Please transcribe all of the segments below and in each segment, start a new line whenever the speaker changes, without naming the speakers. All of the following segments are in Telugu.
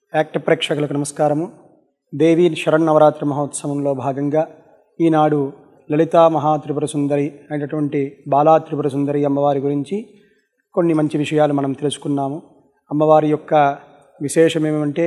యాక్ట్ ప్రేక్షకులకు నమస్కారము దేవీ శరణవరాత్రి మహోత్సవంలో భాగంగా ఈనాడు లలితా మహాత్రిపుర సుందరి అయినటువంటి బాలా త్రిపుర సుందరి అమ్మవారి గురించి కొన్ని మంచి విషయాలు మనం తెలుసుకున్నాము అమ్మవారి యొక్క విశేషం ఏమంటే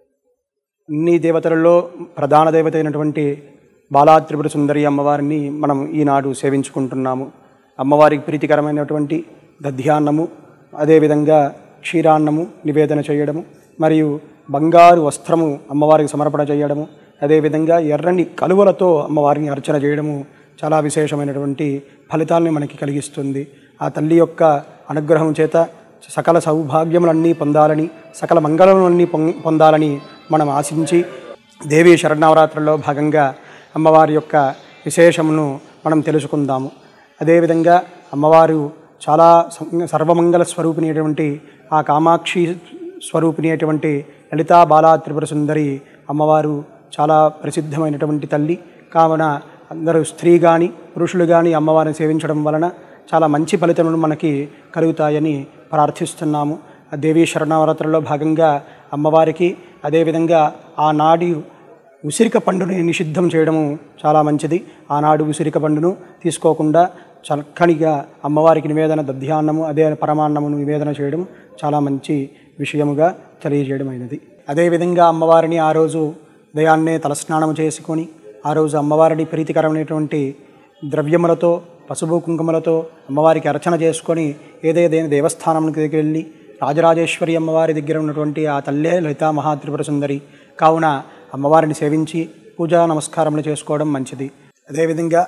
అన్ని దేవతలలో ప్రధాన దేవత అయినటువంటి బాలా త్రిపుర సుందరి అమ్మవారిని మనం ఈనాడు సేవించుకుంటున్నాము అమ్మవారికి ప్రీతికరమైనటువంటి దధ్యాన్నము అదేవిధంగా క్షీరాన్నము నివేదన చేయడము మరియు బంగారు వస్త్రము అమ్మవారికి సమర్పణ చేయడము అదేవిధంగా ఎర్రని కలువలతో అమ్మవారిని అర్చన చేయడము చాలా విశేషమైనటువంటి ఫలితాన్ని మనకి కలిగిస్తుంది ఆ తల్లి యొక్క అనుగ్రహం చేత సకల సౌభాగ్యములన్నీ పొందాలని సకల మంగళములన్నీ పొం- పొందాలని మనం ఆశించి దేవీ శరణవరాత్రుల్లో భాగంగా అమ్మవారి యొక్క విశేషమును మనం తెలుసుకుందాము అదేవిధంగా అమ్మవారు చాలా సం- సర్వమంగళ స్వరూపిణి అయినటువంటి ఆ కామాక్షి స్వరూపిణి అయినటువంటి లలితా బాలా త్రిపుర సుందరి అమ్మవారు చాలా ప్రసిద్ధమైనటువంటి తల్లి కావున అందరూ స్త్రీ కానీ పురుషులు కానీ అమ్మవారిని సేవించడం వలన చాలా మంచి ఫలితములు మనకి కలుగుతాయని ప్రార్థిస్తున్నాము ఆ దేవీ శరణవరాత్రుల్లో భాగంగా అమ్మవారికి అదేవిధంగా ఆనాడు ఉసిరిక పండుని నిషిద్ధం చేయడము చాలా మంచిది ఆనాడు ఉసిరిక పండును తీసుకోకుండా చక్కనిగా అమ్మవారికి నివేదన దధ్యాన్నము అదే పరమాన్నమును నివేదన చేయడం చాలా మంచి విషయముగా తెలియజేయడమైనది అదేవిధంగా అమ్మవారిని ఆ రోజు ఉదయాన్నే తలస్నానం చేసుకొని ఆ రోజు అమ్మవారిని ప్రీతికరమైనటువంటి ద్రవ్యములతో పసుపు కుంకుమలతో అమ్మవారికి అర్చన చేసుకొని ఏదేదైనా దేవస్థానంకి దగ్గర వెళ్ళి రాజరాజేశ్వరి అమ్మవారి దగ్గర ఉన్నటువంటి ఆ తల్లే లలితా మహాత్రిపుర సుందరి కావున అమ్మవారిని సేవించి పూజా నమస్కారములు చేసుకోవడం మంచిది అదేవిధంగా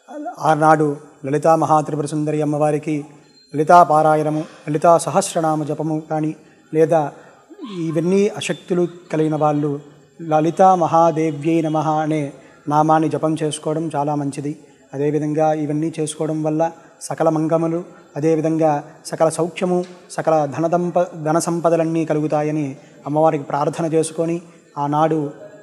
ఆనాడు లలితా మహాత్రిపుర సుందరి అమ్మవారికి లలితా పారాయణము లలితా సహస్రనామ జపము కానీ లేదా ఇవన్నీ అశక్తులు కలిగిన వాళ్ళు లలితా మహాదేవ్యై నమ అనే నామాన్ని జపం చేసుకోవడం చాలా మంచిది అదేవిధంగా ఇవన్నీ చేసుకోవడం వల్ల సకల మంగములు అదేవిధంగా సకల సౌఖ్యము సకల ధనదంప ధన సంపదలన్నీ కలుగుతాయని అమ్మవారికి ప్రార్థన చేసుకొని ఆనాడు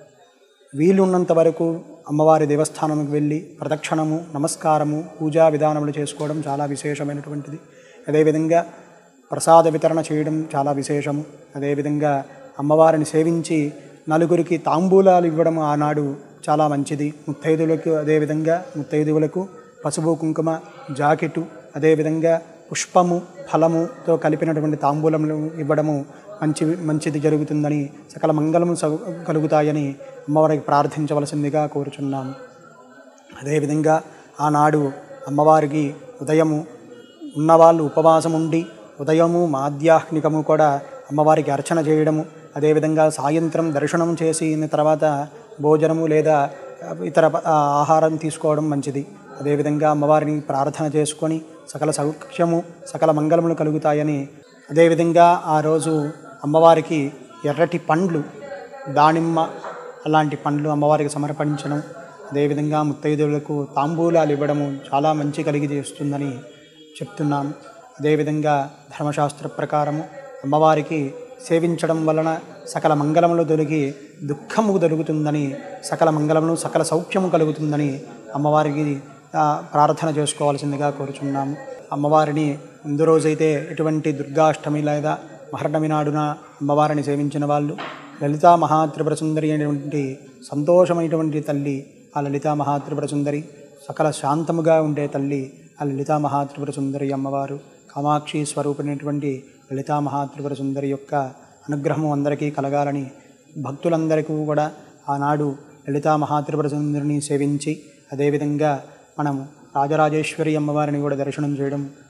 వీలున్నంత వరకు అమ్మవారి దేవస్థానంకి వెళ్ళి ప్రదక్షిణము నమస్కారము పూజా విధానములు చేసుకోవడం చాలా విశేషమైనటువంటిది అదేవిధంగా ప్రసాద వితరణ చేయడం చాలా విశేషము అదేవిధంగా అమ్మవారిని సేవించి నలుగురికి తాంబూలాలు ఇవ్వడం ఆనాడు చాలా మంచిది ముత్తైదులకు అదేవిధంగా ముత్తైదువులకు పసుపు కుంకుమ జాకెటు అదేవిధంగా పుష్పము ఫలముతో కలిపినటువంటి తాంబూలములు ఇవ్వడము మంచి మంచిది జరుగుతుందని సకల మంగళము సగు- కలుగుతాయని అమ్మవారికి ప్రార్థించవలసిందిగా కోరుచున్నాము అదేవిధంగా ఆనాడు అమ్మవారికి ఉదయము ఉన్నవాళ్ళు ఉపవాసం ఉండి ఉదయము మాధ్యాహ్నికము కూడా అమ్మవారికి అర్చన చేయడము అదేవిధంగా సాయంత్రం దర్శనం చేసిన తర్వాత భోజనము లేదా ఇతర ప- ఆ, ఆహారం తీసుకోవడం మంచిది అదేవిధంగా అమ్మవారిని ప్రార్థన చేసుకొని సకల సౌఖ్యము సకల మంగళములు కలుగుతాయని అదేవిధంగా ఆ రోజు అమ్మవారికి ఎర్రటి పండ్లు దానిమ్మ అలాంటి పండ్లు అమ్మవారికి సమర్పించడం అదేవిధంగా ముత్తైదువులకు తాంబూలాలు ఇవ్వడము చాలా మంచి కలిగి చేస్తుందని చెప్తున్నాను అదేవిధంగా ధర్మశాస్త్ర ప్రకారము అమ్మవారికి సేవించడం వలన సకల మంగళములు దొరికి దుఃఖము దొరుకుతుందని సకల మంగళములు సకల సౌఖ్యము కలుగుతుందని అమ్మవారికి ఆ, ప్రార్థన చేసుకోవాల్సిందిగా కోరుచున్నాము అమ్మవారిని ముందు రోజైతే ఎటువంటి దుర్గాష్టమి లేదా మహర్ణమి నాడున అమ్మవారిని సేవించిన వాళ్ళు లలితా మహాత్రిపుర సుందరి అనేటువంటి సంతోషమైనటువంటి తల్లి ఆ లలితా మహాత్రిపుర సుందరి సకల శాంతముగా ఉండే తల్లి ఆ లలితా మహాత్రిపుర సుందరి అమ్మవారు కామాక్షి స్వరూపినటువంటి లలితా మహాత్రిపుర సుందరి యొక్క అనుగ్రహము అందరికీ కలగాలని భక్తులందరికీ కూడా ఆనాడు లలితా మహాత్రిపుర సుందరిని సేవించి అదేవిధంగా మనము రాజరాజేశ్వరి అమ్మవారిని కూడా దర్శనం చేయడం